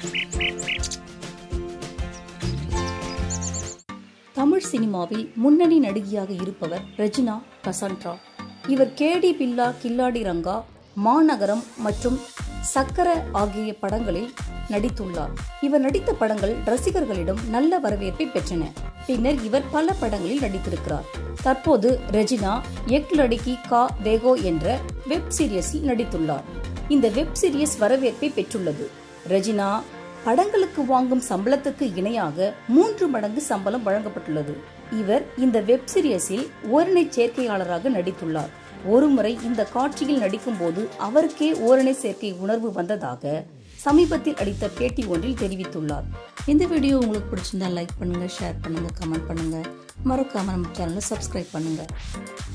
தமிழ் சினிமாவில் முன்னணி நடிகையாக இருப்பவர் ரெஜினா கசான்ட்ரா இவர் கேடி பில்லா கில்லாடி ரங்கா மாநகரம் மற்றும் சக்கர ஆகிய படங்களில் நடித்துள்ளார் இவர் நடித்த படங்கள் ரசிகர்களிடம் நல்ல வரவேற்பை பெற்றன பின்னர் இவர் பல படங்களில் நடித்திருக்கிறார் தற்போது ரெஜினா எக் லடிகி கா தேகோ என்ற வெப் சீரியஸில் நடித்துள்ளார் இந்த வெப் சீரியஸ் வரவேற்பை பெற்றுள்ளது ரெஜினா படங்களுக்கு வாங்கும் சம்பளத்துக்கு இணையாக மூன்று மடங்கு சம்பளம் வழங்கப்பட்டுள்ளது இவர் இந்த வெப் சீரியஸில் ஓரணை சேர்க்கையாளராக நடித்துள்ளார் ஒருமுறை இந்த காட்சியில் நடிக்கும்போது அவருக்கே ஓரணை சேர்க்கை உணர்வு வந்ததாக சமீபத்தில் அளித்த பேட்டி ஒன்றில் தெரிவித்துள்ளார் இந்த வீடியோ உங்களுக்கு பிடிச்சிருந்தா லைக் பண்ணுங்க ஷேர் பண்ணுங்க கமெண்ட் பண்ணுங்க மறக்காம நம்ம சேனலை சப்ஸ்கிரைப் பண்ணுங்க